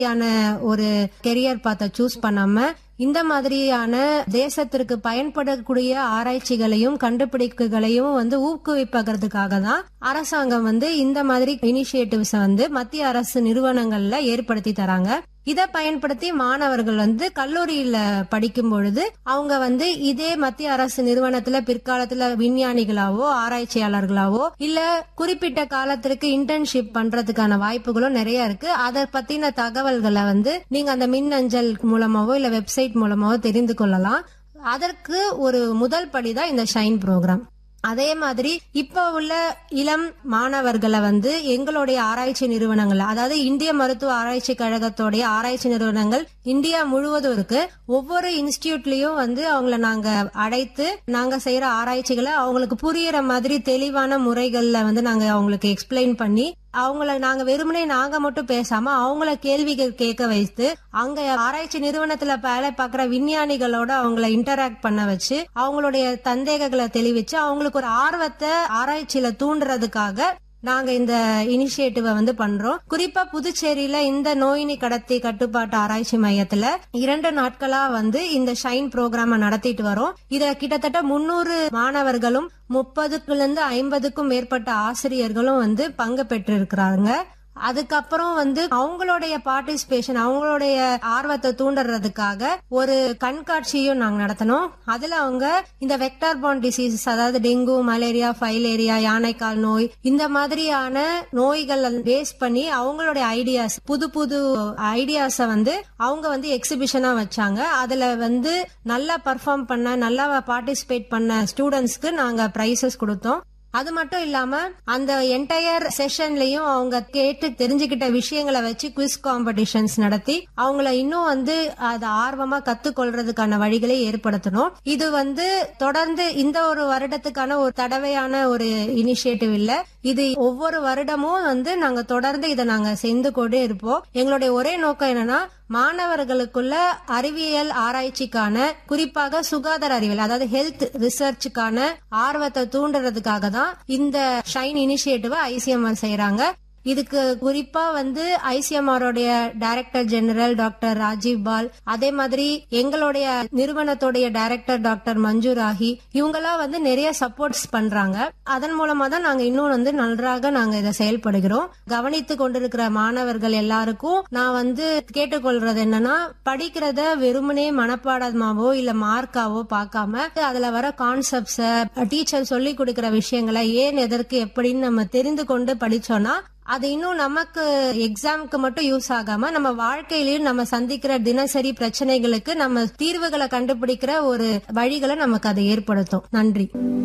யான ஒரு career பாத்தை choose பண்ணாம இந்த மாதிரியான தேசத்திற்கு பயன்படக்கூடிய ஆராய்ச்சிகளையும் கண்டுபிடிப்புகளையும் வந்து ஊக்குவிப்பதற்காக தான் அரசாங்கம் வந்து இந்த மாதிரி இனிஷியேட்டிவ்ஸ் வந்து மத்திய அரசு நிறுவனங்கள்ல ஏற்படுத்தி தராங்க இத பயன்படுத்தி மாணவர்கள் வந்து கல்லூரியில படிக்கும் பொழுது அவங்க வந்து இதே மத்திய அரசு நிறுவனத்துல பிற்காலத்துல விஞ்ஞானிகளாவோ ஆராய்ச்சியாளர்களாவோ இல்ல குறிப்பிட்ட காலத்திற்கு இன்டர்ன்ஷிப் பண்றதுக்கான வாய்ப்புகளும் நிறைய இருக்கு அதை பத்தின தகவல்களை வந்து நீங்க அந்த மின்னஞ்சல் மூலமாவோ இல்ல வெப்சைட் மூலமாவோ தெரிந்து கொள்ளலாம் அதற்கு ஒரு முதல் படிதான் இந்த ஷைன் ப்ரோக்ராம் அதே மாதிரி இப்ப உள்ள இளம் மாணவர்களை வந்து எங்களுடைய ஆராய்ச்சி நிறுவனங்கள் அதாவது இந்திய மருத்துவ ஆராய்ச்சி கழகத்தோடைய ஆராய்ச்சி நிறுவனங்கள் இந்தியா முழுவதும் இருக்கு ஒவ்வொரு இன்ஸ்டிடியூட்லயும் வந்து அவங்கள நாங்க அழைத்து நாங்க செய்யற ஆராய்ச்சிகளை அவங்களுக்கு புரியுற மாதிரி தெளிவான முறைகள்ல வந்து நாங்க அவங்களுக்கு எக்ஸ்பிளைன் பண்ணி அவங்கள நாங்க வெறுமனே நாங்க மட்டும் பேசாம அவங்கள கேள்விகள் கேட்க வைத்து அங்க ஆராய்ச்சி நிறுவனத்துல வேலை பார்க்குற விஞ்ஞானிகளோட அவங்கள இன்டராக்ட் பண்ண வச்சு அவங்களுடைய சந்தேகங்களை தெளிவிச்சு அவங்களுக்கு ஒரு ஆர்வத்தை ஆராய்ச்சியில தூண்டுறதுக்காக நாங்க இந்த இனிஷியேட்டிவ வந்து பண்றோம் குறிப்பா புதுச்சேரியில இந்த நோயினி கடத்தி கட்டுப்பாட்டு ஆராய்ச்சி மையத்துல இரண்டு நாட்களா வந்து இந்த ஷைன் ப்ரோக்ராம நடத்திட்டு வரோம் இத கிட்டத்தட்ட முன்னூறு மாணவர்களும் முப்பதுக்குல இருந்து ஐம்பதுக்கும் மேற்பட்ட ஆசிரியர்களும் வந்து பங்கு பெற்றிருக்கிறாங்க அதுக்கப்புறம் வந்து அவங்களுடைய பார்ட்டிசிபேஷன் அவங்களுடைய ஆர்வத்தை தூண்டுறதுக்காக ஒரு கண்காட்சியும் நாங்க நடத்தினோம் அதுல அவங்க இந்த வெக்டார் பான் டிசீசஸ் அதாவது டெங்கு மலேரியா ஃபைலேரியா யானைக்கால் நோய் இந்த மாதிரியான நோய்கள் பேஸ் பண்ணி அவங்களுடைய ஐடியாஸ் புது புது ஐடியாஸ வந்து அவங்க வந்து எக்ஸிபிஷனா வச்சாங்க அதுல வந்து நல்லா பர்ஃபார்ம் பண்ண நல்லா பார்ட்டிசிபேட் பண்ண ஸ்டூடெண்ட்ஸ்க்கு நாங்க பிரைசஸ் கொடுத்தோம் அது மட்டும் இல்லாம அந்த என்டையர் செஷன்லயும் அவங்க கேட்டு தெரிஞ்சுக்கிட்ட விஷயங்களை வச்சு குவிஸ் காம்படிஷன்ஸ் நடத்தி அவங்கள இன்னும் வந்து அதை ஆர்வமா கத்துக்கொள்றதுக்கான வழிகளை ஏற்படுத்தணும் இது வந்து தொடர்ந்து இந்த ஒரு வருடத்துக்கான ஒரு தடவையான ஒரு இனிஷியேட்டிவ் இல்ல இது ஒவ்வொரு வருடமும் வந்து நாங்க தொடர்ந்து இதை நாங்க செய்து கொண்டே இருப்போம் எங்களுடைய ஒரே நோக்கம் என்னன்னா மாணவர்களுக்குள்ள அறிவியல் ஆராய்ச்சிக்கான குறிப்பாக சுகாதார அறிவியல் அதாவது ஹெல்த் ரிசர்ச்சுக்கான ஆர்வத்தை தூண்டுறதுக்காக தான் இந்த ஷைன் இனிஷியேட்டிவ் ஐசிஎம்ஆர் செய்யறாங்க இதுக்கு குறிப்பா வந்து ஐசிஎம்ஆரோடைய director general doctor Rajiv Bahl அதே மாதிரி எங்களுடைய நிறுவனத்துடைய டைரக்டர் டாக்டர் மஞ்சு ராகி இவங்கெல்லாம் வந்து நிறைய சப்போர்ட்ஸ் பண்றாங்க அதன் மூலமா தான் நாங்க இன்னும் வந்து நன்றாக நாங்க இதை செயல்படுகிறோம் கவனித்து கொண்டிருக்கிற மாணவர்கள் எல்லாருக்கும் நான் வந்து கேட்டுக்கொள்றது என்னன்னா படிக்கிறத வெறுமனே மனப்பாடமாவோ இல்ல மார்க்காவோ பார்க்காம அதுல வர கான்செப்ட்ஸ டீச்சர் சொல்லி கொடுக்கிற விஷயங்களை ஏன் எதற்கு எப்படின்னு நம்ம தெரிந்து கொண்டு படிச்சோம்னா அது இன்னும் நமக்கு எக்ஸாம்க்கு மட்டும் யூஸ் ஆகாம நம்ம வாழ்க்கையிலயும் நம்ம சந்திக்கிற தினசரி பிரச்சனைகளுக்கு நம்ம தீர்வுகளை கண்டுபிடிக்கிற ஒரு வழிகளை நமக்கு அதை ஏற்படுத்தும் நன்றி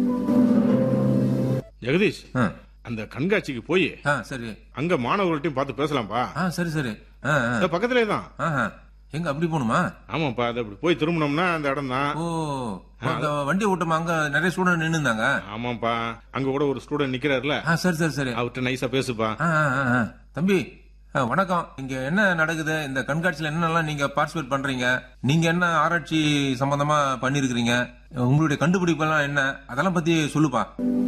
ஜெகதீஷ் ஆ, அந்த கண்காட்சிக்கு போய் ஆ, சரி அங்க மாணவர்கள்ட்டையும் பார்த்து பேசலாம்ப்பா ஆ சரி சரி ஆ, ஆ. இந்த பக்கத்திலே தான் ஆஹா. எங்க அப்படி போகணுமா ஆமாப்பா அது அப்படி போய் திரும்பினோம்னா அந்த இடம் தான் ஓ அந்த வண்டி ஓட்டமா அங்க நிறைய ஸ்டூடெண்ட் நின்னு இருந்தாங்க ஆமாப்பா அங்க கூட ஒரு ஸ்டூடெண்ட் நிக்கிறாருல ஆ சரி சரி சரி அவர்கிட்ட நைஸா பேசுப்பா ஆ, ஆ, ஆ, ஆ. தம்பி ஆ, வணக்கம் இங்க என்ன நடக்குது இந்த கண்காட்சியில என்னெல்லாம் நீங்க பார்ட்டிசிபேட் பண்றீங்க நீங்க என்ன ஆராய்ச்சி சம்பந்தமா பண்ணிருக்கிறீங்க உங்களுடைய கண்டுபிடிப்பு எல்லாம் என்ன அதெல்லாம் பத்தி சொல்லுப்பா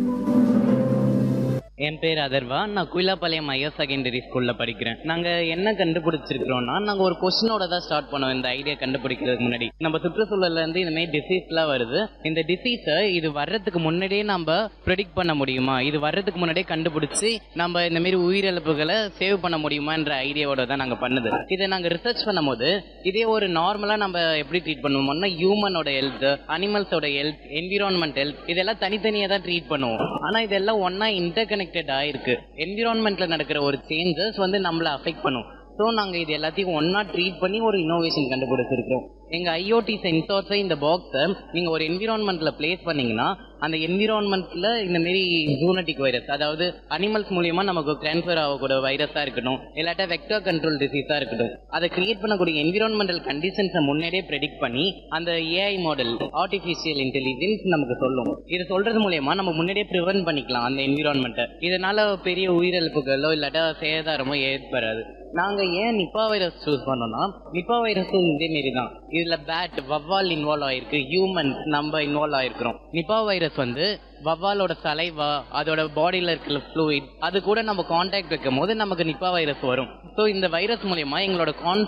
என் பேர் அதர்வா நான் குயிலாப்பாளையம் ஐயர் செகண்டரி ஸ்கூல்ல படிக்கிறேன் நாங்க என்ன கண்டுபிடிச்சிருக்கிறோம்னா நாங்க ஒரு கொஸ்டினோட தான் ஸ்டார்ட் பண்ணோம் இந்த ஐடியா கண்டுபிடிக்கிறதுக்கு முன்னாடி நம்ம சுற்றுச்சூழல்ல இருந்து இந்த மாதிரி டிசீஸ்லாம் வருது இந்த டிசீஸை இது வர்றதுக்கு முன்னாடியே நம்ம ப்ரெடிக்ட் பண்ண முடியுமா இது வர்றதுக்கு முன்னாடியே கண்டுபிடிச்சு நம்ம இந்த மாதிரி உயிரிழப்புகளை சேவ் பண்ண முடியுமான்ற ஐடியாவோட தான் நாங்க பண்ணுது இதை நாங்க ரிசர்ச் பண்ணும்போது இதே ஒரு நார்மலா நம்ம எப்படி ட்ரீட் பண்ணுவோம்னா ஹியூமனோட ஹெல்த் அனிமல்ஸோட ஹெல்த் என்விரான்மெண்ட் ஹெல்த் இதெல்லாம் தனித்தனியா தான் ட்ரீட் பண்ணுவோம் ஆனா இதெல்லாம் ஒன்னா இன்டர் கனெக்டடா இருக்கு என்விரான்மெண்ட்ல நடக்கிற ஒரு சேஞ்சஸ் வந்து நம்மள அஃபெக்ட் பண்ணும் ஸோ நாங்க இது எல்லாத்தையும் ஒன்னா ட்ரீட் பண்ணி ஒரு இன்னோவேஷன் கண்டுபிடிச்சிருக்கோம் எங்க ஐஓடி சென்சார்ஸை இந்த பாக்ஸை நீங்க ஒரு என்விரான்மெண்ட்ல பிளேஸ் பண்ணீங்கன்னா அந்த என்விரான்மெண்ட்ல இந்த மாரி ஜூனட்டிக் வைரஸ் அதாவது அனிமல்ஸ் மூலியமா நமக்கு டிரான்ஸ்ஃபர் ஆகக்கூடிய வைரஸா இருக்கட்டும் இல்லாட்டா வெக்டர் கண்ட்ரோல் டிசீஸா இருக்கட்டும் அதை கிரியேட் பண்ணக்கூடிய என்விரான்மெண்டல் கண்டிஷன்ஸை முன்னாடியே ப்ரெடிக்ட் பண்ணி அந்த ஏஐ மாடல் ஆர்டிஃபிஷியல் இன்டெலிஜென்ஸ் நமக்கு சொல்லும் இது சொல்றது மூலியமா நம்ம முன்னாடியே ப்ரிவென்ட் பண்ணிக்கலாம் அந்த என்விரான்மெண்ட்டை இதனால பெரிய உயிரிழப்புகளோ இல்லாட்டா சேதாரமோ ஏற்படாது நாங்க ஏன் நிப்பா வைரஸ் சூஸ் பண்ணோம்னா நிப்பா வைரஸும் இதே மாரி தான் இதுல பேட் வவ்வால் இன்வால்வ் ஆயிருக்கு ஹியூமன் நம்ம இன்வால்வ் ஆயிருக்கிறோம் நிபா வைரஸ் வந்து வவ்வாலோட சலைவா அதோட பாடியில இருக்கிற ஃப்ளூயிட் அது கூட நம்ம காண்டாக்ட் வைக்கும் போது நமக்கு நிப்பா வைரஸ் வரும் ஸோ இந்த வைரஸ் மூலியமா எங்களோட கான்